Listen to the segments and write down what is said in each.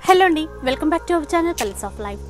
Hello అండి welcome back to our channel colours of life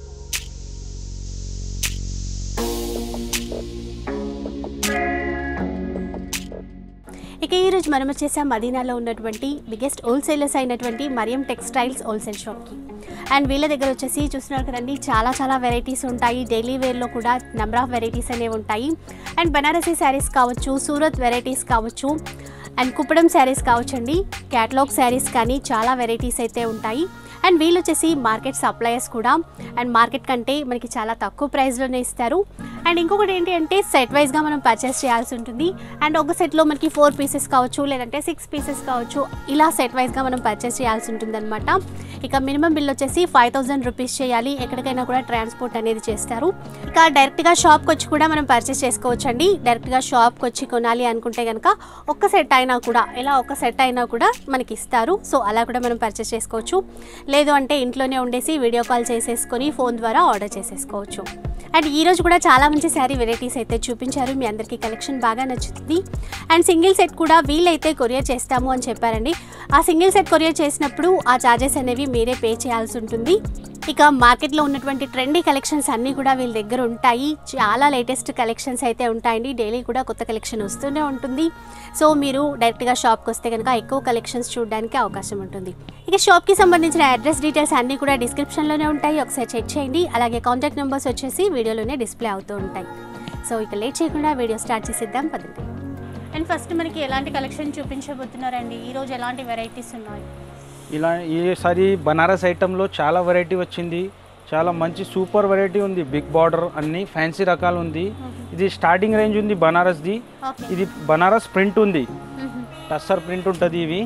ఇక ఈరోజు మనం వచ్చేసాం మదీనాలో ఉన్నటువంటి బిగ్గెస్ట్ హోల్సేలర్స్ అయినటువంటి మరియం టెక్స్టైల్స్ హోల్సేల్ షాప్కి అండ్ వీళ్ళ దగ్గర వచ్చేసి చూస్తున్నారు కదండి చాలా చాలా వెరైటీస్ ఉంటాయి డైలీ వేర్లో కూడా నెంబర్ ఆఫ్ వెరైటీస్ అనేవి ఉంటాయి అండ్ బనారసీ శారీస్ కావచ్చు సూరత్ వెరైటీస్ కావచ్చు అండ్ కుప్పడం శారీస్ కావచ్చండి క్యాటలాగ్ శారీస్ కానీ చాలా వెరైటీస్ అయితే ఉంటాయి అండ్ వీళ్ళు వచ్చేసి మార్కెట్ సప్లయర్స్ కూడా అండ్ మార్కెట్ కంటే మనకి చాలా తక్కువ ప్రైస్లోనే ఇస్తారు అండ్ ఇంకొకటి ఏంటి అంటే సెట్ వైజ్గా మనం పర్చేస్ చేయాల్సి ఉంటుంది అండ్ ఒక సెట్లో మనకి ఫోర్ పీసెస్ కావచ్చు లేదంటే సిక్స్ పీసెస్ కావచ్చు ఇలా సెట్ వైజ్గా మనం పర్చేస్ చేయాల్సి ఉంటుంది ఇక మినిమం బిల్ వచ్చేసి ఫైవ్ థౌసండ్ రూపీస్ చేయాలి ఎక్కడికైనా కూడా ట్రాన్స్పోర్ట్ అనేది చేస్తారు ఇక డైరెక్ట్గా షాప్కి వచ్చి కూడా మనం పర్చేస్ చేసుకోవచ్చు అండి డైరెక్ట్గా షాప్కి వచ్చి కొనాలి అనుకుంటే కనుక ఒక్క సెట్ అయినా కూడా ఇలా ఒక సెట్ అయినా కూడా మనకి ఇస్తారు సో అలా కూడా మనం పర్చేస్ చేసుకోవచ్చు లేదు అంటే ఇంట్లోనే ఉండేసి వీడియో కాల్ చేసేసుకొని ఫోన్ ద్వారా ఆర్డర్ చేసేసుకోవచ్చు అండ్ ఈ రోజు కూడా చాలా మంచి శారీ వెరైటీస్ అయితే చూపించారు మీ అందరికీ కలెక్షన్ బాగా నచ్చుతుంది అండ్ సింగిల్ సెట్ కూడా వీలైతే కొరియర్ చేస్తాము అని చెప్పారండి ఆ సింగిల్ సెట్ కొరియర్ చేసినప్పుడు ఆ ఛార్జెస్ అనేవి మీరే పే చేయాల్సి ఉంటుంది ఇక మార్కెట్లో ఉన్నటువంటి ట్రెండీ కలెక్షన్స్ అన్నీ కూడా వీళ్ళ దగ్గర ఉంటాయి చాలా లేటెస్ట్ కలెక్షన్స్ అయితే ఉంటాయండి డైలీ కూడా కొత్త కలెక్షన్ వస్తూనే ఉంటుంది సో మీరు డైరెక్ట్గా షాప్కి వస్తే కనుక ఎక్కువ కలెక్షన్స్ చూడడానికి అవకాశం ఉంటుంది ఇక షాప్కి సంబంధించిన అడ్రస్ డీటెయిల్స్ అన్నీ కూడా డిస్క్రిప్షన్లోనే ఉంటాయి ఒకసారి చెక్ చేయండి అలాగే కాంటాక్ట్ నెంబర్స్ వచ్చేసి వీడియోలోనే డిస్ప్లే అవుతూ ఉంటాయి సో ఇక లేట్ చేయకుండా వీడియో స్టార్ట్ చేసేద్దాం పదండి అండ్ ఫస్ట్ మనకి ఎలాంటి కలెక్షన్ చూపించబోతున్నారండి ఈరోజు ఎలాంటి వెరైటీస్ ఉన్నాయి ఇలా ఈసారి బనారస్ ఐటెంలో చాలా వెరైటీ వచ్చింది చాలా మంచి సూపర్ వెరైటీ ఉంది బిగ్ బార్డర్ అన్ని ఫ్యాన్సీ రకాలు ఉంది ఇది స్టార్టింగ్ రేంజ్ ఉంది బనారస్ది ఓకే ఇది బనారస్ ప్రింట్ ఉంది టస్సర్ ప్రింట్ ఉంటుంది ఇవి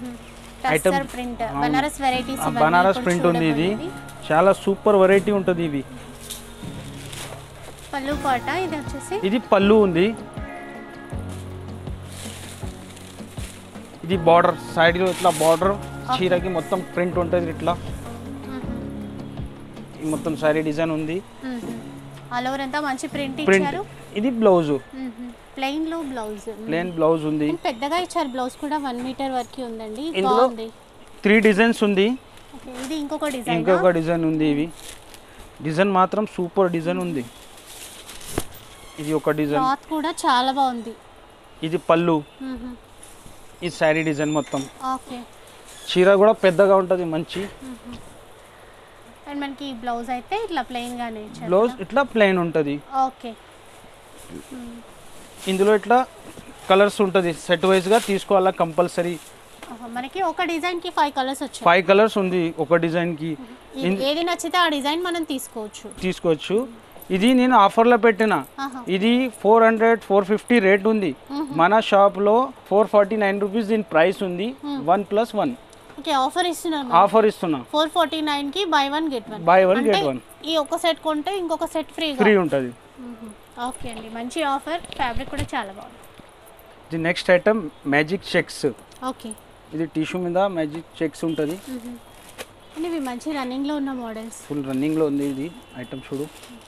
Item- టస్సర్ ప్రింట్ అవును. బనారస్ వెరైటీస్ ఆ బనారస్ ప్రింట్ ఉంది ఇది చాలా సూపర్ వెరైటీ ఉంటుంది ఇవి పళ్ళు పాట ఇది వచ్చేసి ఇది పళ్ళు ఉంది ఇది బార్డర్ సైడ్లో ఇట్లా బార్డర్ చీరకి మొత్తం ప్రింట్ ఉంటుంది ఇట్లా ఈ మొత్తం సారీ డిజైన్ ఉంది ఆల్ ఓవర్ అంతా మంచి ప్రింట్ ప్రింట్ ఇచ్చారు ఇది బ్లౌజ్ ప్లెయిన్ లో బ్లౌజ్ ప్లేన్ బ్లౌజ్ ఉంది పెద్దగా ఇచ్చారు బ్లౌజ్ కూడా వన్ మీటర్ వరకు ఉందండి ఇందులో బాగుంది త్రీ డిజైన్స్ ఉంది Okay, ఇది ఇంకొక డిజైన్ ఇంకొక డిజైన్ ఉంది ఇవి డిజైన్ మాత్రం సూపర్ డిజైన్ ఉంది ఇది ఒక డిజైన్ క్లాత్ కూడా చాలా బాగుంది ఇది పళ్ళు ఈ శారీ డిజైన్ మొత్తం ఓకే చీర కూడా పెద్దగా ఉంటుంది మంచి అండ్ మనకి బ్లౌజ్ అయితే ఇట్లా ప్లెయిన్ గానే ఇచ్చారు బ్లౌజ్ ఇట్లా ప్లెయిన్ ఉంటుంది ఓకే ఇందులో ఇట్లా కలర్స్ ఉంటుంది సెట్ వైజ్గా తీసుకోవాలా కంపల్సరీ మనకి ఒక డిజైన్ కి ఫైవ్ కలర్స్ వచ్చాయి ఫైవ్ కలర్స్ ఉంది ఒక డిజైన్కి ఇది ఏది నచ్చితే ఆ డిజైన్ మనం తీసుకోవచ్చు తీసుకోవచ్చు ఇది నేను ఆఫర్లో పెట్టిన ఆహా. ఇది four hundred four fifty rate ఉంది మన షాప్లో ఫోర్ ఫార్టీ నైన్ రూపీస్ దీని ప్రైస్ ఉంది one plus one okay offer ఇస్తున్నారు ఆఫర్ ఇస్తున్నా ఫోర్ ఫార్టీ నైన్ కి buy one get one buy one get one ఈ ఒక సెట్ కొంటే ఇంకొక సెట్ ఫ్రీ ఫ్రీ ఉంటుంది ఓకే అండి మంచి ఆఫర్ ఫ్యాబ్రిక్ కూడా చాలా బాగుంది ఇది next item magic checks okay ఇది టిష్యూ మీద మ్యాజిక్ చెక్స్ ఉంటుంది అండ్ ఇవి మంచి రన్నింగ్ లో ఉన్న మోడల్స్ ఫుల్ రన్నింగ్లో ఉంది ఇది ఐటమ్ చూడు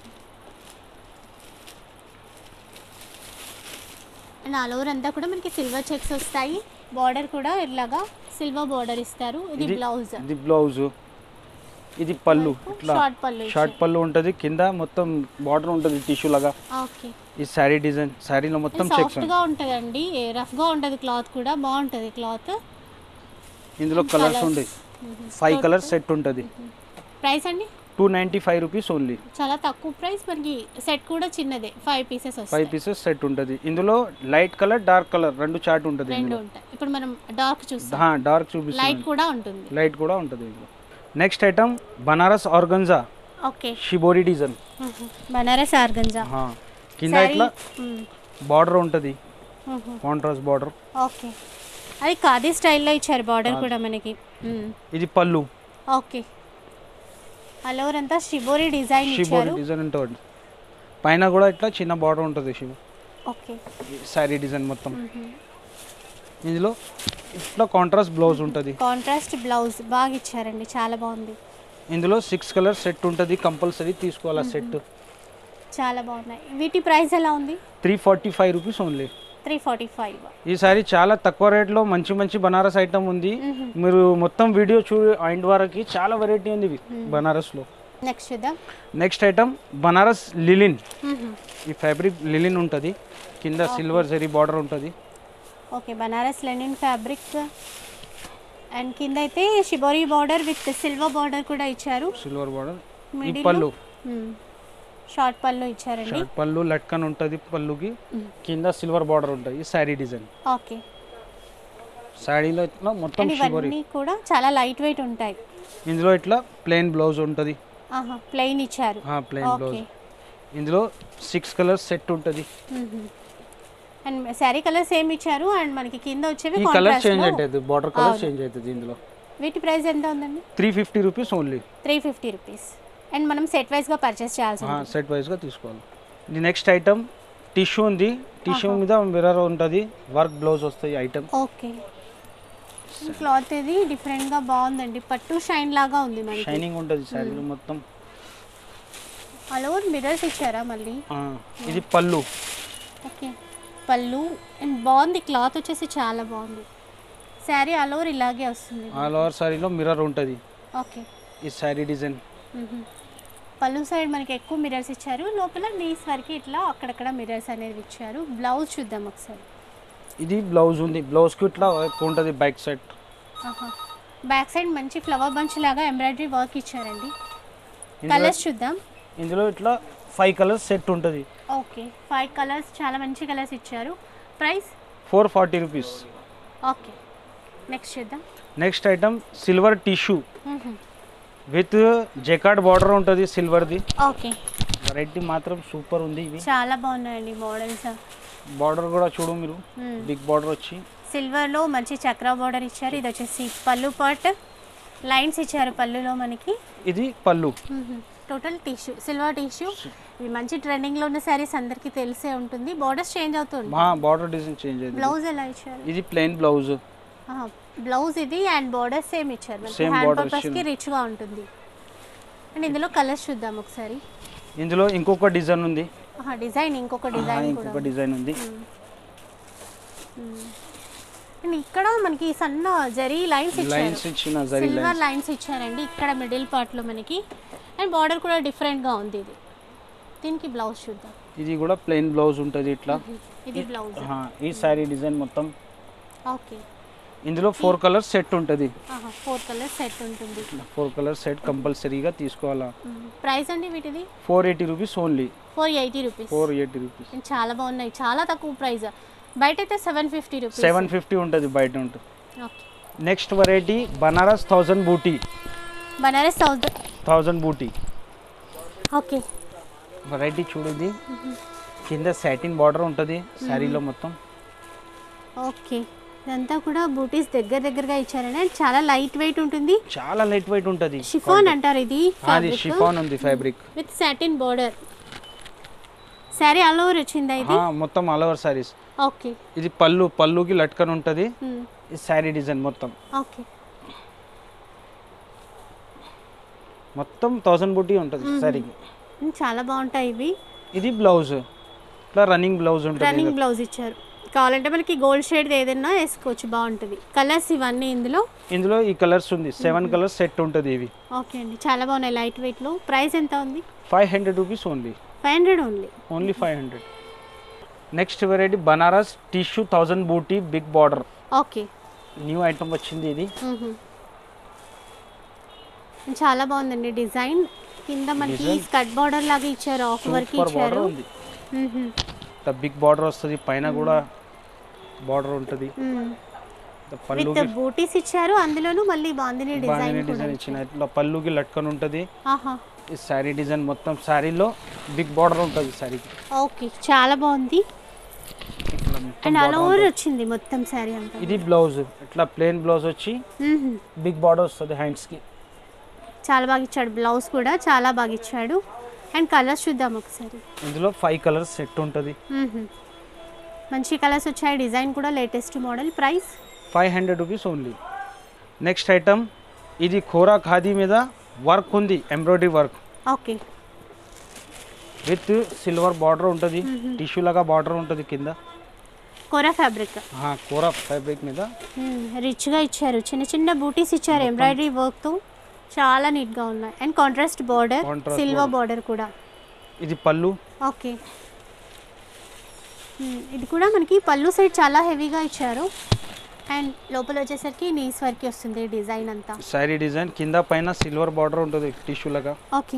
అండ్ ఆల్ ఓవర్ అంతా కూడా మనకి సిల్వర్ చెక్స్ వస్తాయి బార్డర్ కూడా ఇలాగా సిల్వర్ బార్డర్ ఇస్తారు ఇది ఇది బ్లౌజ్ ఇది బ్లౌజ్ ఇది పళ్ళు ఇట్లా షార్ట్ పళ్ళు షార్ట్ పళ్ళు ఉంటుంది కింద మొత్తం బార్డర్ ఉంటుంది టిష్యూ లాగా ఓకే ఈ శారీ డిజైన్ శారీలో మొత్తం చెక్స్ సాఫ్ట్ గా ఉంటదండి రఫ్ గా ఉంటది క్లాత్ కూడా బాగుంటది క్లాత్ ఇందులో కలర్స్ ఉంది ఫైవ్ కలర్స్ సెట్ ఉంటుంది ప్రైస్ అండి two ninety five rupees only చాలా తక్కువ ప్రైస్ మనకి సెట్ కూడా చిన్నదే ఫైవ్ పీసెస్ ఫైవ్ వస్తాయి పీసెస్ సెట్ ఉంటుంది ఇందులో లైట్ కలర్ డార్క్ కలర్ రెండు చార్ట్ ఉంటుంది రెండు ఇందులో ఉంటాయి ఇప్పుడు మనం డార్క్ చూస్తాం డార్క్ లైట్ చూపిస్తుంది కూడా ఉంటుంది లైట్ కూడా ఉంటుంది ఇందులో next item Banaras organza okay shibori design Banaras organza కింద ఇట్లా బార్డర్ ఉంటుంది కాంట్రాస్ట్ బార్డర్ ఓకే అది ఖాదీ స్టైల్లో ఇచ్చారు బార్డర్ కూడా మనకి మ్మ్. ఇది పళ్ళు ఓకే ఆల్ ఓవర్ అంతా షిబోరి డిజైన్ షిబోరి ఇచ్చారు డిజైన్ ఉంటుంది పైన కూడా ఇట్లా చిన్న బార్డర్ ఉంటుంది షిబో ఓకే శారీ డిజైన్ మొత్తం ఇందులో ఇట్లా కాంట్రాస్ట్ బ్లౌజ్ ఉంటుంది కాంట్రాస్ట్ బ్లౌజ్ బాగా ఇచ్చారండి చాలా బాగుంది ఇందులో సిక్స్ కలర్ సెట్ ఉంటుంది కంపల్సరీ తీసుకోవాలి సెట్ చాలా బాగున్నాయి వీటి ప్రైస్ ఎలా ఉంది three forty five rupees only three forty five ఈసారి చాలా తక్కువ రేట్లో మంచి మంచి బనారస్ ఐటమ్ ఉంది మీరు మొత్తం వీడియో చూ ఎండ్ వరకు చాలా వెరైటీ ఉంది ఇవి బనారస్లో నెక్స్ట్ చూద్దాం నెక్స్ట్ ఐటమ్ బనారస్ లిలిన్ ఈ ఫ్యాబ్రిక్ లిలిన్ ఉంటుంది కింద సిల్వర్ జరీ బార్డర్ ఉంటుంది okay Banaras linen fabric and కింద అయితే shibori border with silver border కూడా ఇచ్చారు సిల్వర్ బార్డర్ ఈ Middle పళ్ళు షార్ట్ పళ్ళు ఇచ్చారండి షార్ట్ పళ్ళు లట్కన్ ఉంటుంది పళ్ళుకి కింద సిల్వర్ బార్డర్ ఉంటుంది ఈ శారీ డిజైన్ ఓకే శారీలో ఇట్లా మొత్తం అండ్ షిబోరి ఇవన్నీ కూడా చాలా లైట్ వెయిట్ ఉంటాయి ఇందులో ఇట్లా ప్లెయిన్ బ్లౌజ్ ఉంటుంది ఆహా ప్లెయిన్ ఇచ్చారు ప్లెయిన్ బ్లౌజ్ ఓకే ఇందులో సిక్స్ కలర్స్ సెట్ ఉంటుంది అండ్ శారీ కలర్ సేమ్ ఇచ్చారు అండ్ మనకి కింద వచ్చేవి ఈ కలర్ contrast చేంజ్ లో. అవుతుంది బార్డర్ కలర్ అవును. చేంజ్ అవుతుంది ఇందులో వీటి ప్రైస్ ఎంత ఉందండి three fifty rupees only three fifty rupees and మనం సెట్ వైజ్గా పర్చేస్ చేయాల్సి ఉంటుంది సెట్ వైజ్గా తీసుకోవాలి ఇది నెక్స్ట్ ఐటమ్ టిష్యూ ఉంది టిష్యూ మీద మిర్రర్ ఉంటుంది వర్క్ బ్లౌజ్ వస్తాయి ఐటమ్ ఓకే క్లాత్ ఇది డిఫరెంట్గా బాగుందండి పట్టు షైన్ లాగా ఉంది మనకి షైనింగ్ ఉంటుంది శారీలో మొత్తం ఆల్ ఓవర్ మిర్రర్స్ ఇచ్చారా మళ్ళీ ఆ, ఇది పళ్ళు ఓకే పళ్ళు అండ్ బాగుంది క్లాత్ వచ్చేసి చాలా బాగుంది శారీ ఆల్ ఓవర్ ఇలాగే వస్తుంది ఆల్ ఓవర్ శారీలో మిర్రర్ ఉంటుంది ఓకే ఈ శారీ డిజైన్ మ్మ్. పళ్ళు సైడ్ మనకి ఎక్కువ మిర్రర్స్ ఇచ్చారు లోపల నీస్ వరకు ఇట్లా అక్కడక్కడ మిర్రర్స్ అనేది ఇచ్చారు బ్లౌజ్ చూద్దాం ఒకసారి ఇది బ్లౌజ్ ఉంది బ్లౌజ్కి ఇట్లా ఎక్కువ ఉంటుంది బైక్ సెట్ ఆహా బ్యాక్ సైడ్ మంచి ఫ్లవర్ బంచ్ లాగా ఎంబ్రాయిడరీ వర్క్ ఇచ్చారండి ఇందులో కలర్స్ చూద్దాం ఇందులో ఇట్లా ఫైవ్ కలర్స్ సెట్ ఉంటుంది ఓకే ఫైవ్ కలర్స్ చాలా మంచి కలర్స్ ఇచ్చారు price four forty rupees okay next చూద్దాం నెక్స్ట్ ఐటమ్ సిల్వర్ టిష్యూ మ్మ్. విత్ జెకార్డ్ బార్డర్ ఉంటుంది సిల్వర్ది ఓకే వెరైటీ మాత్రం సూపర్ ఉంది ఇవి చాలా బాగున్నాయండి మోడల్స్ బార్డర్ కూడా చూడు మీరు బిగ్ బార్డర్ వచ్చి సిల్వర్లో మంచి చక్ర బార్డర్ ఇచ్చారు ఇది వచ్చేసి పళ్ళు పాట్ లైన్స్ ఇచ్చారు పళ్ళులో మనకి ఇది పళ్ళు టోటల్ టిష్యూ సిల్వర్ టిష్యూ ఇది మంచి ట్రెండింగ్లో ఉన్న శారీస్ అందరికీ తెలిసే ఉంటుంది బార్డర్స్ చేంజ్ అవుతుంది మా బార్డర్ డిజైన్ చేంజ్ అయింది బ్లౌజ్ ఎలా ఇచ్చారు ఇది ప్లెయిన్ బ్లౌజ్ బ్లౌజ్ ఇది అండ్ బార్డర్ సేమ్ ఇచ్చారు మనకి Same హ్యాండ్ border పర్పస్కి ఇచ్చింది. రిచ్గా ఉంటుంది అండ్ ఇందులో కలర్స్ చూద్దాం ఒకసారి ఇందులో ఇంకొక డిజైన్ ఉంది డిజైన్ ఇంకొక ఆ, డిజైన్ కూడా ఇంకొక డిజైన్ ఉంది అండ్ ఇక్కడ మనకి సన్న జరీ లైన్స్ ఇచ్చారు లైన్స్ ఇచ్చిన జరీ సిల్వర్ లైన్స్ లైన్స్ ఇచ్చారండి ఇక్కడ మిడిల్ పార్ట్లో మనకి అండ్ బార్డర్ కూడా డిఫరెంట్గా ఉంది ఇది దీనికి బ్లౌజ్ చూద్దాం ఇది కూడా ప్లెయిన్ బ్లౌజ్ ఉంటుంది ఇట్లా ఇది బ్లౌజ్ ఆ, ఈ శారీ డిజైన్ మొత్తం ఓకే ఇందులో ఫోర్ కలర్స్ సెట్ ఉంటుంది ఫోర్ కలర్స్ సెట్ ఉంటుంది ఫోర్ కలర్స్ సెట్ కంపల్సరీగా తీసుకోవాలా ప్రైస్ అండి వీటిది four eighty rupees only four eighty rupees four eighty rupees చాలా బాగున్నాయి చాలా తక్కువ ప్రైస్ బయట అయితే seven fifty rupees seven fifty ఉంటుంది బయట ఉంటుంది okay next variety Banaras thousand buti Banaras south thousand buti okay variety చూడది కింద సాటిన్ బార్డర్ ఉంటుంది శారీలో మొత్తం ఓకే ఇదంతా కూడా బూటీస్ దగ్గర దగ్గరగా ఇచ్చారండి అండ్ చాలా లైట్ వెయిట్ ఉంటుంది చాలా లైట్ వెయిట్ ఉంటుంది షిఫాన్ అంటారు ఇది అది షిఫాన్ ఉంది fabric with satin border sari all over వచ్చిందా ఇది మొత్తం ఆల్ ఓవర్ సారీస్ ఓకే ఇది పళ్ళు పళ్ళుకి లట్కన్ ఉంటుంది ఈ శారీ డిజైన్ మొత్తం ఓకే మొత్తం థౌజండ్ బూటీ ఉంటుంది శారీకి చాలా బాగుంటాయి ఇవి ఇది బ్లౌజ్ ఇట్లా రన్నింగ్ బ్లౌజ్ ఉంటుంది రన్నింగ్ బ్లౌజ్ ఇచ్చారు కావాలంటే మనకి గోల్డ్ షేడ్ ఏదైనా వేసుకోవచ్చు బాగుంటుంది కలర్స్ ఇవన్నీ ఇందులో ఇందులో ఈ కలర్స్ ఉంది సెవెన్ కలర్స్ సెట్ ఉంటుంది ఇవి ఓకే అండి చాలా బాగున్నాయి లైట్ వెయిట్లో ప్రైస్ ఎంత ఉంది five hundred rupees only five hundred only only five hundred next variety Banaras tissue thousand బూటీ big border okay new item వచ్చింది ఇది చాలా బాగుందండి డిజైన్ కింద మనకి Design. స్కట్ బార్డర్ లాగా ఇచ్చారు ఆఫ్ వర్క్ సూపర్ ఇచ్చారు బార్డర్ ఉంది మ్మ్. బిగ్ బార్డర్ వస్తుంది పైన కూడా బార్డర్ ఉంటుంది మ్మ్. విత్ పళ్ళుకి బూటీస్ ఇచ్చారు అందులోనూ మళ్ళీ బాందిని డిజైన్ బాగానే కూడా డిజైన్ ఇచ్చిన ఇట్లా పళ్ళుకి లట్కన్ ఉంటుంది ఆహా ఈ శారీ డిజైన్ మొత్తం శారీలో బిగ్ బార్డర్ ఉంటుంది శారీకి ఓకే చాలా బాగుంది ఇట్లా మొత్తం అండ్ ఆల్ border ఓవర్ ఉంటుంది. వచ్చింది మొత్తం శారీ అంతా ఇది బ్లౌజ్ ఇట్లా ప్లెయిన్ బ్లౌజ్ వచ్చి మ్మ్. బిగ్ బార్డర్ వస్తుంది హ్యాండ్స్కి చాలా బాగా ఇచ్చాడు బ్లౌజ్ కూడా చాలా బాగా ఇచ్చాడు అండ్ కలర్స్ చూద్దాం ఒకసారి ఇందులో ఫైవ్ కలర్స్ సెట్ ఉంటుంది మ్మ్. మంచి కలర్స్ వచ్చాయి డిజైన్ కూడా latest model price five hundred rupees only next item ఇది ఖోరా ఖాదీ మీద వర్క్ ఉంది embroidery work okay with silver border ఉంటుంది టిష్యూ లాగా బార్డర్ ఉంటుంది కింద కోరా ఫ్యాబ్రిక్ కూర ఫ్యాబ్రిక్ మీద రిచ్గా ఇచ్చారు చిన్న చిన్న బూటీస్ ఇచ్చారు ఎంబ్రాయిడరీ వర్క్తో చాలా నీట్గా ఉన్నాయి and contrast border Contrast silver border కూడా ఇది పళ్ళు ఓకే మ్మ్. ఇది కూడా మనకి పళ్ళు సైడ్ చాలా హెవీగా ఇచ్చారు అండ్ లోపల వచ్చేసరికి నీస్ వరకు వస్తుంది డిజైన్ అంతా శారీ డిజైన్ కింద పైన సిల్వర్ బార్డర్ ఉంటుంది టిష్యూ లాగా ఓకే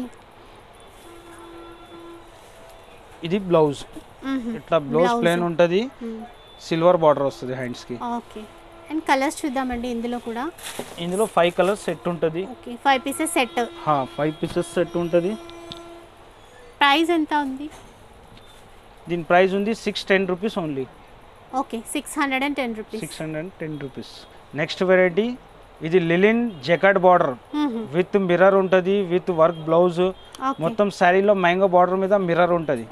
ఇది బ్లౌజ్ మ్మ్. ఇట్లా బ్లౌజ్ Blouse. ప్లేన్ ఉంటుంది మ్మ్. సిల్వర్ బార్డర్ వస్తుంది హ్యాండ్స్కి ఓకే అండ్ కలర్స్ చూద్దామండి ఇందులో కూడా ఇందులో ఫైవ్ కలర్స్ సెట్ ఉంటుంది okay five pieces set five pieces set ఉంటుంది ప్రైస్ ఎంత ఉంది దీని ప్రైస్ ఉంది six ten rupees only okay six hundred and ten rupees six hundred ten rupees next variety ఇది linen jacquard border with mirror ఉంటుంది with work blouse okay మొత్తం శారీలో mango border మీద మిర్రర్ ఉంటుంది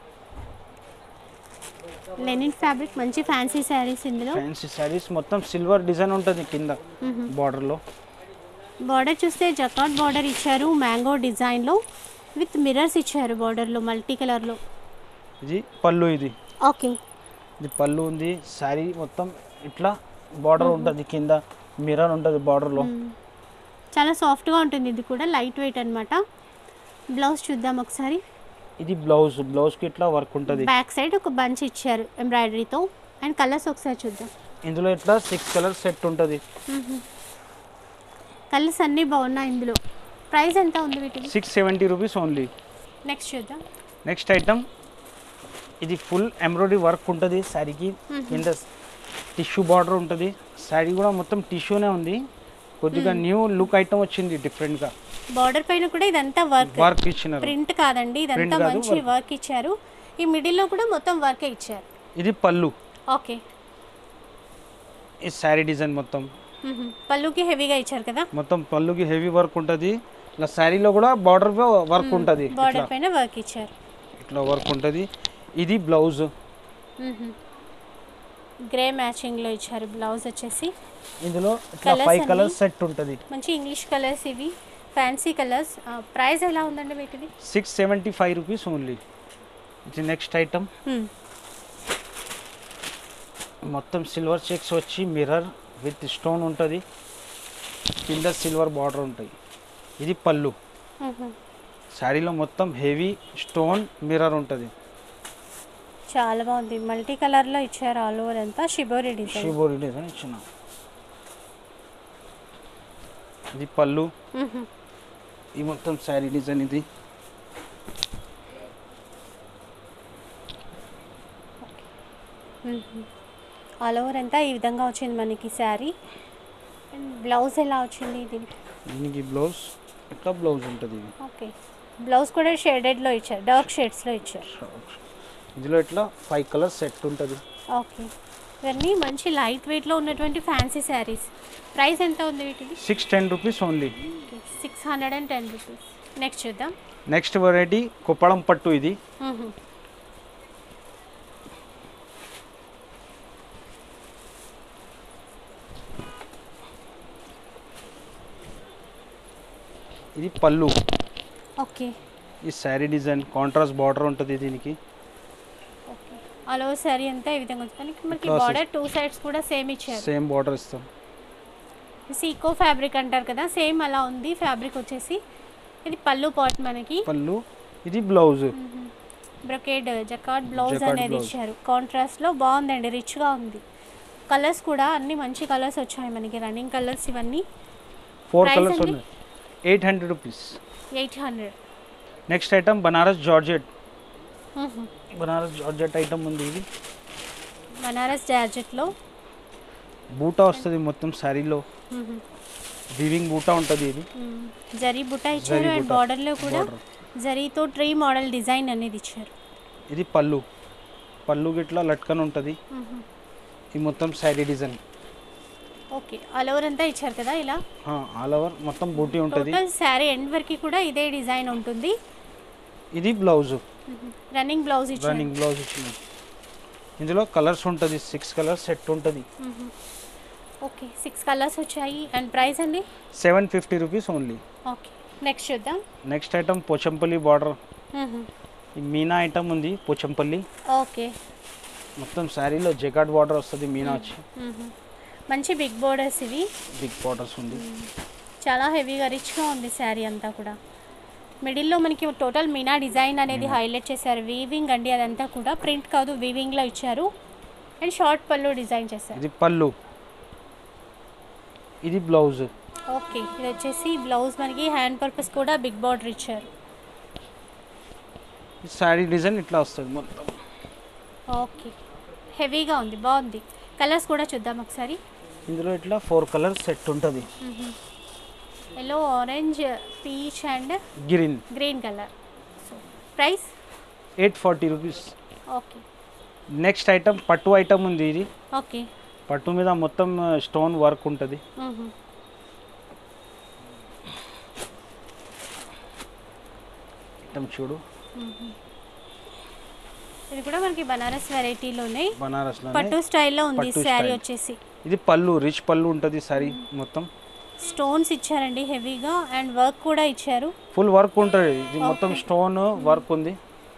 లెనిన్ ఫ్యాబ్రిక్ మంచి fancy saris ఇందులో fancy saris మొత్తం silver design ఉంటుంది కింద బార్డర్లో బార్డర్ చూస్తే జకాట్ బార్డర్ ఇచ్చారు మ్యాంగో డిజైన్లో విత్ మిర్రర్స్ ఇచ్చారు బార్డర్లో మల్టీ కలర్లో ఇది పళ్ళు ఇది ఓకే ఇది పళ్ళు ఉంది శారీ మొత్తం ఇట్లా బార్డర్ ఉంటుంది కింద మిర్రర్ ఉంటుంది బార్డర్లో చాలా సాఫ్ట్గా ఉంటుంది ఇది కూడా లైట్ వెయిట్ అన్నమాట బ్లౌజ్ చూద్దాం ఒకసారి ఇది బ్లౌజ్ బ్లౌజ్కి ఇట్లా వర్క్ ఉంటుంది బ్యాక్ సైడ్ ఒక బంచ్ ఇచ్చారు ఎంబ్రాయిడరీతో అండ్ కలర్స్ ఒకసారి చూద్దాం ఇందులో ఇట్లా సిక్స్ కలర్స్ సెట్ ఉంటుంది కలర్స్ అన్నీ బాగున్నాయి ఇందులో ప్రైస్ ఎంత ఉంది వీటికి six seventy rupees only next చూద్దాం నెక్స్ట్ ఐటమ్ ఇది ఫుల్ ఎంబ్రాయిడరీ వర్క్ ఉంటుంది శారీకి కింద టిష్యూ బార్డర్ ఉంటుంది శారీ కూడా మొత్తం టిష్యూనే ఉంది కొద్దిగా న్యూ లుక్ ఐటమ్ వచ్చింది డిఫరెంట్గా బార్డర్ పైన కూడా ఇదంతా వర్క్ వర్క్ ఇచ్చినారు ప్రింట్ కాదండి ఇదంతా Print కాదు, మంచి work. వర్క్ ఇచ్చారు ఈ మిడిల్లో కూడా మొత్తం వర్కే ఇచ్చారు ఇది పళ్ళు ఓకే ఈ శారీ డిజైన్ మొత్తం మ్మ్. పళ్ళుకి హెవీగా ఇచ్చారు కదా మొత్తం పళ్ళుకి హెవీ వర్క్ ఉంటుంది ఇలా శారీలో కూడా బార్డర్ వర్క్ ఉంటుంది బార్డర్ ఇట్లా పైన వర్క్ ఇచ్చారు ఇట్లా వర్క్ ఉంటుంది ఇది బ్లౌజ్ మ్మ్. గ్రే మ్యాచింగ్లో ఇచ్చారు బ్లౌజ్ వచ్చేసి ఇందులో ఇట్లా Colours ఫైవ్ అన్ని? కలర్స్ సెట్ ఉంటుంది మంచి ఇంగ్లీష్ కలర్స్ ఇవి ఫ్యాన్సీ కలర్స్ ప్రైస్ ఎలా ఉందండి వీటిది six seventy five rupees only ఇది నెక్స్ట్ ఐటమ్ మ్మ్. మొత్తం సిల్వర్ చెక్స్ వచ్చి మిర్రర్ విత్ స్టోన్ ఉంటుంది కింద సిల్వర్ బార్డర్ ఉంటుంది ఇది పళ్ళు మ్మ్. శారీలో మొత్తం హెవీ స్టోన్ మిర్రర్ ఉంటుంది చాలా బాగుంది మల్టీ కలర్లో ఇచ్చారు ఆల్ ఓవర్ అంతా షిబోరి డిజైన్ షిబోరి డిజైన్ ఇచ్చిన ఇది పళ్ళు మ్మ్. ఈ మొత్తం శారీ డిజైన్ ఇది ఆల్ ఓవర్ అంతా ఈ విధంగా వచ్చింది మనకి శారీ అండ్ బ్లౌజ్ ఎలా వచ్చింది దీనికి దీనికి బ్లౌజ్ ఇట్లా బ్లౌజ్ ఉంటుంది ఇది ఓకే బ్లౌజ్ కూడా షేడెడ్లో ఇచ్చారు డార్క్ షేడ్స్లో ఇచ్చారు ఇందులో ఇట్లా ఫైవ్ కలర్స్ సెట్ ఉంటుంది ఓకే ఇవన్నీ మంచి లైట్ వెయిట్లో ఉన్నటువంటి ఫ్యాన్సీ శారీస్ ప్రైస్ ఎంత ఉంది వీటిది six ten rupees only six hundred and ten rupees next చూద్దాం నెక్స్ట్ వెరైటీ కుప్పడం పట్టు ఇది మ్మ్. ఇది పళ్ళు ఓకే ఈ శారీ డిజైన్ కాంట్రాస్ట్ బార్డర్ ఉంటుంది దీనికి ఓకే ఆల్ ఓవర్ శారీ అంతా ఈ విధంగా వచ్చింది మనకి మనకి ఇట్లా బార్డర్ టూ సైడ్స్ కూడా సేమ్ ఇచ్చారు సేమ్ బార్డర్ ఇస్తాం సీకో ఫ్యాబ్రిక్ అంటారు కదా సేమ్ అలా ఉంది ఫ్యాబ్రిక్ వచ్చేసి ఇది పళ్ళు పాట్ మనకి పళ్ళు ఇది blouse brocade jacquard blouse Jacquard అనేది blouse. ఇచ్చారు కాంట్రాస్ట్లో బాగుందండి రిచ్గా ఉంది కలర్స్ కూడా అన్ని మంచి కలర్స్ వచ్చాయి మనకి రన్నింగ్ కలర్స్ ఇవన్నీ ఫోర్ Price కలర్స్ అండి? ఉన్నాయి eight hundred rupees eight hundred next item Banaras georgette Banaras georgette item ఉంది ఇది బనారస్ జార్జెట్లో బూటా వస్తుంది మొత్తం శారీలో వీవింగ్ బూటా ఉంటుంది ఇది జరీ బుట్ట ఇచ్చారు జరీ అండ్ బుట్ట. బార్డర్లో కూడా Border. జరీతో ట్రీ మోడల్ డిజైన్ అనేది ఇచ్చారు ఇది పళ్ళు పళ్ళు గిట్లా లట్కన్ ఉంటుంది ఈ మొత్తం sari design okay all over అంతా ఇచ్చారు కదా ఇలా ఆల్ ఓవర్ మొత్తం బూటీ ఉంటుంది టోటల్ శారీ ఎండ్ వరకు కూడా ఇదే డిజైన్ ఉంటుంది ఇది బ్లౌజ్ రన్నింగ్ బ్లౌజ్ ఇచ్చారు రన్నింగ్ బ్లౌజ్ ఇచ్చింది ఇందులో కలర్స్ ఉంటుంది సిక్స్ కలర్స్ సెట్ ఉంటుంది ఓకే సిక్స్ కలర్స్ వచ్చాయి అండ్ ప్రైస్ అండి seven fifty rupees only okay next చూద్దాం నెక్స్ట్ ఐటమ్ పోచంపల్లి బార్డర్ ఈ మీనా ఐటమ్ ఉంది పోచంపల్లి ఓకే మొత్తం శారీలో జెకాట్ బార్డర్ వస్తుంది మీనా వచ్చి మ్మ్. మంచి బిగ్ బోర్డర్స్ ఇవి బిగ్ బార్డర్స్ ఉంది చాలా హెవీగా రిచ్గా ఉంది శారీ అంతా కూడా మిడిల్లో మనకి టోటల్ మీనా డిజైన్ అనేది హైలైట్ చేశారు వీవింగ్ అండి అదంతా కూడా ప్రింట్ కాదు వీవింగ్లో ఇచ్చారు అండ్ షార్ట్ పళ్ళు డిజైన్ చేశారు ఇది పళ్ళు ఇది బ్లౌజ్ ఓకే ఇది వచ్చేసి బ్లౌజ్ మనకి హ్యాండ్ పర్పస్ కూడా బిగ్ బార్డర్ ఇచ్చారు ఈ శారీ డిజైన్ ఇట్లా వస్తుంది మొత్తం ఓకే హెవీగా ఉంది బాగుంది కలర్స్ కూడా చూద్దాం ఒకసారి ఇందులో ఇట్లా ఫోర్ కలర్స్ సెట్ ఉంటుంది yellow orange peach and green green colour so price eight forty rupees okay next item పట్టు ఐటమ్ ఉంది ఇది ఓకే పట్టు మీద మొత్తం స్టోన్ వర్క్ ఉంటుంది ఐటమ్ చూడు ఇది కూడా మనకి బనారస్ వెరైటీలోనే బనారస్లో పట్టు స్టైల్లో ఉంది పట్టు శారీ style. వచ్చేసి ఇది పళ్ళు రిచ్ పళ్ళు ఉంటుంది సారీ మొత్తం స్టోన్స్ ఇచ్చారండి హెవీగా అండ్ వర్క్ కూడా ఇచ్చారు ఫుల్ వర్క్ ఉంటుంది ఇది మొత్తం స్టోన్ వర్క్ ఉంది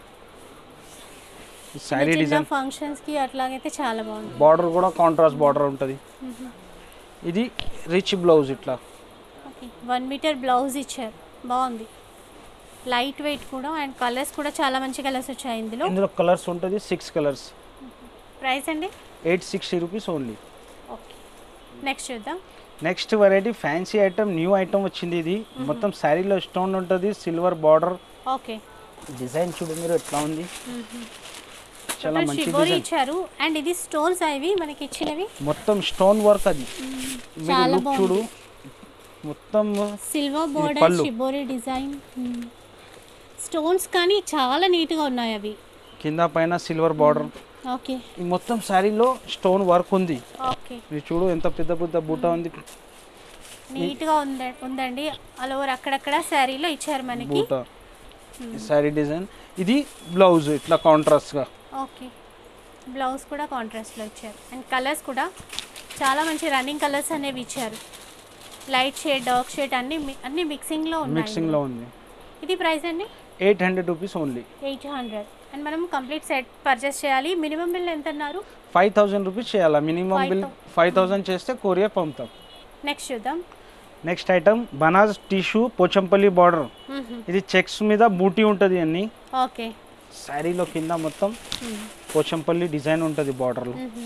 శారీ చిన్న డిజైన్ ఫంక్షన్స్ కి అట్లాగైతే చాలా బాగుంది బార్డర్ కూడా కాంట్రాస్ట్ బార్డర్ ఉంటుంది ఇది రిచ్ బ్లౌజ్ ఇట్లా ఓకే వన్ మీటర్ బ్లౌజ్ ఇచ్చారు బాగుంది లైట్ వెయిట్ కూడా అండ్ కలర్స్ కూడా చాలా మంచి కలర్స్ వచ్చాయి ఇందులో ఇందులో కలర్స్ ఉంటుంది సిక్స్ కలర్స్ ప్రైస్ అండి eight sixty rupees only okay next చూద్దాం next variety fancy item new item వచ్చింది ఇది మొత్తం శారీలో స్టోన్ ఉంటుంది సిల్వర్ బార్డర్ ఓకే డిజైన్ చూడు మీరు ఎట్లా ఉంది చాలా టోటల్ మంచి షిబోరి డిజైన్ ఇచ్చారు అండ్ ఇది స్టోన్స్ ఇవి మనకి ఇచ్చినవి మొత్తం స్టోన్ వర్క్ అది మీరు చాలా లుక్ చూడు మొత్తం సిల్వర్ బోర్డర్ పళ్ళు. షిబోరి డిజైన్ స్టోన్స్ కానీ చాలా నీట్గా ఉన్నాయి అవి కింద పైన సిల్వర్ బార్డర్ ఓకే ఈ మొత్తం శారీలో స్టోన్ వర్క్ ఉంది ఓకే ఇది చూడు ఎంత పెద్ద పెద్ద బూట ఉంది నీట్గా ఉంద ఉందండి ఆల్ ఓవర్ అక్కడక్కడ శారీలో ఇచ్చారు మనకి బూట ఈ శారీ డిజైన్ ఇది బ్లౌజ్ ఇట్లా కాంట్రాస్ట్గా ఓకే బ్లౌజ్ కూడా కాంట్రాస్ట్లో ఇచ్చారు అండ్ కలర్స్ కూడా చాలా మంచి రన్నింగ్ కలర్స్ అనేవి ఇచ్చారు లైట్ షేడ్ డార్క్ షేడ్ అన్ని mi- అన్ని మిక్సింగ్లో ఉన్నాయి మిక్సింగ్లో ఉంది ఇది ప్రైస్ అండి eight hundred rupees only eight hundred and మనం కంప్లీట్ సెట్ పర్చేస్ చేయాలి మినిమం బిల్ ఎంత అన్నారు ఫైవ్ థౌజండ్ రూపీస్ చేయాలా minimum Five bill thou- five thousand చేస్తే కొరియర్ పంపుతాం నెక్స్ట్ చూద్దాం next item Banaras tissue Pochampally border hmm. ఇది చెక్స్ మీద బూటీ ఉంటుంది అన్ని ఓకే శారీలో కింద మొత్తం మ్మ్. పోచంపల్లి డిజైన్ ఉంటుంది బార్డర్లో మ్మ్.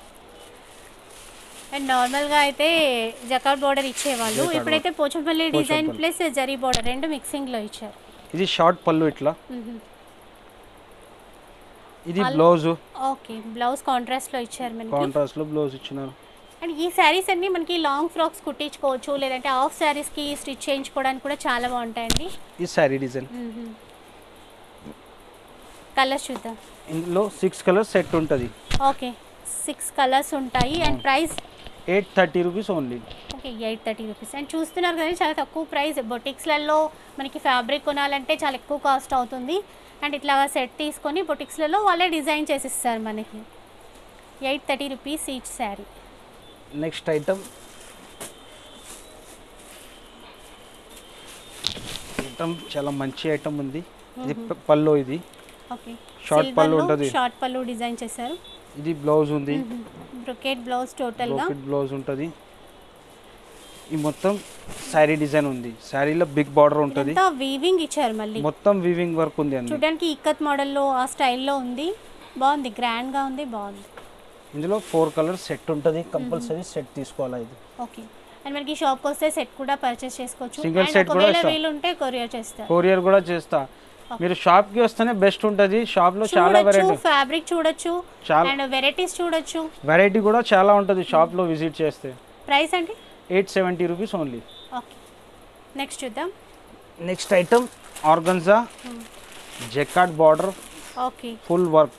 అండ్ నార్మల్గా అయితే జకాట్ బార్డర్ ఇచ్చేవాళ్ళు జకార్డ్ ఇప్పుడైతే Pochampally design Pochampally. Plus zari border రెండు మిక్సింగ్లో ఇచ్చారు ఇది షార్ట్ పళ్ళు ఇట్లా మ్మ్. ఇది అల్- బ్లౌజ్ ఓకే బ్లౌజ్ కాంట్రాస్ట్లో ఇచ్చారు మనకి కాంట్రాస్ట్లో బ్లౌజ్ ఇచ్చినారు అండ్ ఈ శారీస్ అన్ని మనకి లాంగ్ ఫ్రాక్స్ కుట్టించుకోవచ్చు లేదంటే హాఫ్ శారీస్కి స్టిచ్ చేయించుకోవడానికి కూడా చాలా బాగుంటాయండి ఈ శారీ డిజైన్ కలర్స్ చూద్దాం ఇందులో సిక్స్ కలర్స్ సెట్ ఉంటుంది ఓకే సిక్స్ కలర్స్ ఉంటాయి and price eight thirty rupees only okay eight thirty rupees and చూస్తున్నారు కదా చాలా తక్కువ ప్రైస్ బొటిక్స్లలో మనకి ఫ్యాబ్రిక్ కొనాలంటే చాలా ఎక్కువ కాస్ట్ అవుతుంది అండ్ ఇట్లా సెట్ తీసుకొని బొటిక్స్లలో వాళ్ళే డిజైన్ చేసిస్తారు మనకి eight thirty rupees each sari next item item చాలా మంచి ఐటమ్ ఉంది ఇది ప- పళ్ళు ఇది ఓకే Short పళ్ళు ఉంటది. షార్ట్ పళ్ళు డిజైన్ చేశారు ఇది బ్లౌజ్ ఉంది బ్రొకెట్ బ్లౌజ్ టోటల్గా బ్రోకెట్ బ్లౌజ్ ఉంటుంది ఈ మొత్తం శారీ డిజైన్ ఉంది శారీలో బిగ్ బార్డర్ ఉంటుంది ఇదంతా వీవింగ్ ఇచ్చారు మళ్ళీ మొత్తం వీవింగ్ వర్క్ ఉంది అన్ని చూడడానికి ఇక్కత్ మోడల్లో ఆ స్టైల్లో ఉంది బాగుంది గ్రాండ్గా ఉంది బాగుంది ఇందులో ఫోర్ కలర్స్ సెట్ ఉంటుంది కంపల్సరీ సెట్ తీసుకోవాలా ఇది ఓకే అండ్ మనకి షాప్కి వస్తే సెట్ కూడా పర్చేస్ చేసుకోవచ్చు Single And set కూడా ఒకవేళ ఇస్తాం. వీలు ఉంటే కొరియర్ చేస్తారు కొరియర్ కూడా చేస్తా మీరు షాప్కి వస్తేనే బెస్ట్ ఉంటుంది షాప్లో చాలా చూడొచ్చు వెరైటీ ఫ్యాబ్రిక్ చూడొచ్చు చాలా అండ్ వెరైటీస్ చూడొచ్చు వెరైటీ కూడా చాలా ఉంటుంది షాప్లో విజిట్ చేస్తే ప్రైస్ అండి eight seventy rupees only okay next చూద్దాం next item organza jacquard border okay full work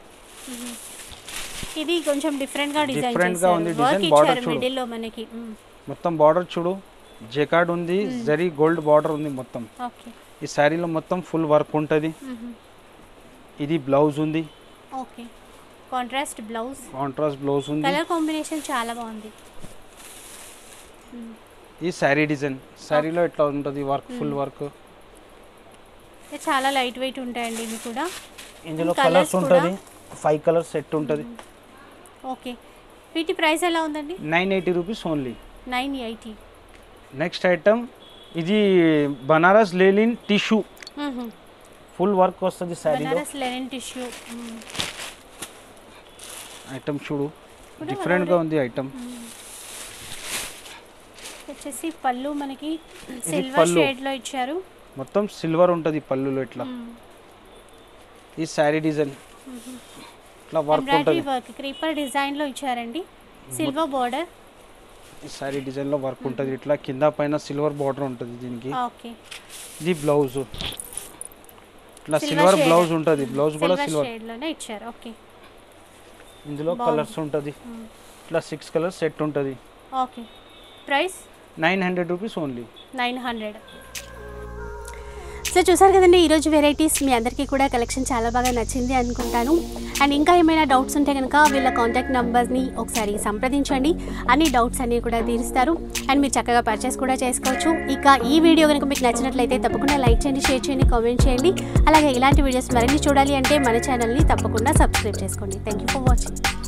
ఇది కొంచెం డిఫరెంట్ గా డిజైన్ Different గా ఉంది వర్క్ design, border ఇచ్చారు చూడు. మిడిల్ లో మనకి మ్మ్. మొత్తం బార్డర్ చూడు జెకాడ్ ఉంది జరీ గోల్డ్ బార్డర్ ఉంది మొత్తం ఓకే ఈ శారీలో మొత్తం ఫుల్ వర్క్ ఉంటుంది మ్మ్. ఇది బ్లౌజ్ ఉంది okay contrast blouse contrast blouse ఉంది కలర్ కాంబినేషన్ చాలా బాగుంది ఈ శారీ డిజైన్ శారీలో ఎట్లా ఉంటుంది వర్క్ ఫుల్ వర్క్ ఇది చాలా లైట్ వెయిట్ ఉంటాయండి ఇవి కూడా ఇందులో colours కలర్స్ కూడా ఉంటుంది ఫైవ్ కలర్ సెట్ ఉంటుంది ఓకే వీటి ప్రైస్ ఎలా ఉందండి nine eighty rupees only nine eighty next item ఇది Banaras linen tissue full work వస్తుంది శారీలో బనారస్ లెనిన్ టిష్యూ ఐటమ్ చూడు డిఫరెంట్గా ఉంది ఐటమ్ వచ్చేసి పళ్ళు మనకి సిల్వర్ పళ్ళు. షేడ్లో ఇచ్చారు మొత్తం సిల్వర్ ఉంటుంది పళ్ళులో ఇట్లా ఈ శారీ డిజైన్ ఇట్లా వర్క్ ఎంబ్రాయిడరీ ఉంటుంది వర్క్ క్రీపర్ డిజైన్లో ఇచ్చారండి సిల్వర్ బార్డర్ ఈ శారీ డిజైన్లో వర్క్ ఉంటుంది ఇట్లా కింద పైన సిల్వర్ బార్డర్ ఉంటుంది దీనికి ఓకే ఇది బ్లౌజ్ ఇట్లా Silver సిల్వర్ shade. బ్లౌజ్ ఉంటుంది బ్లౌజ్ కూడా సిల్వర్ సిల్వర్ షేడ్లోనే ఇచ్చారు ఓకే ఇందులో బాగుంది. కలర్స్ ఉంటుంది ఇట్లా సిక్స్ కలర్స్ సెట్ ఉంటుంది okay price nine hundred rupees only nine hundred so చూసారు కదండి ఈరోజు వెరైటీస్ మీ అందరికీ కూడా కలెక్షన్ చాలా బాగా నచ్చింది అనుకుంటాను అండ్ ఇంకా ఏమైనా డౌట్స్ ఉంటే కనుక వీళ్ళ కాంటాక్ట్ నెంబర్ని ఒకసారి సంప్రదించండి అన్ని డౌట్స్ అన్నీ కూడా తీరుస్తారు అండ్ మీరు చక్కగా పర్చేస్ కూడా చేసుకోవచ్చు ఇక ఈ వీడియో కనుక మీకు నచ్చినట్లయితే తప్పకుండా లైక్ చేయండి షేర్ చేయండి కామెంట్ చేయండి అలాగే ఇలాంటి వీడియోస్ మరిన్ని చూడాలి అంటే మన ఛానల్ని తప్పకుండా సబ్స్క్రైబ్ చేసుకోండి థ్యాంక్ యూ ఫర్ వాచింగ్